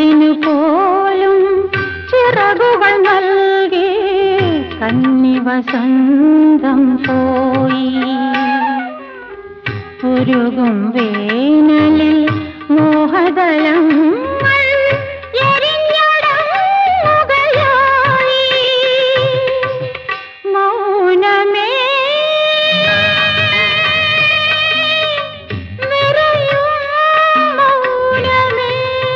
കനവിനു പോലും ചിറകുകൾ നൽകി കന്നി വസന്തം പോയി ഉരുകും വേനലിൽ മോഹദളങ്ങൾ എരിഞ്ഞടങ്ങുകയായി. മൗനമേ നിറയും മൗനമേ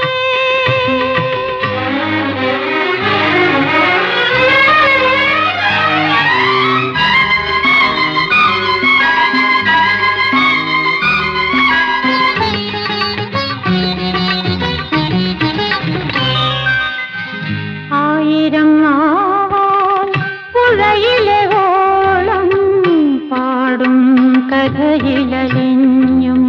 ആയിരം ആവാൻ പുഴയിലെ ഓളം പാടും കഥയിലലിഞ്ഞും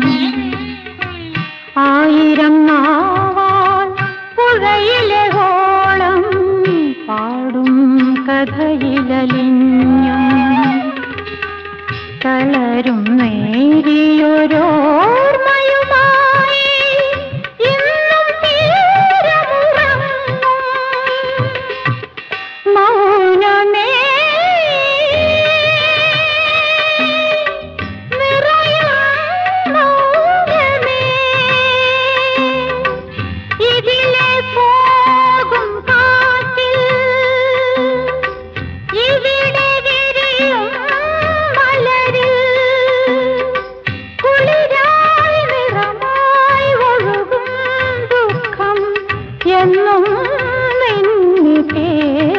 ആയിരം ആവാൻ പുഴയിലെ ഓളം പാടും കഥയിലലിഞ്ഞും തളരും നേരിയൊരോർമ്മയുമായി ഇന്നും തീരമുറങ്ങും മൗനമേ നിറയും മൗനമേ ഇതിലെ പോകും കാറ്റിൽ ഇവിടെ വിരിയും മലരിൽ കുളിരായി നിറമായി ഒഴുകും ദുഃഖം എന്നും നിന്നെ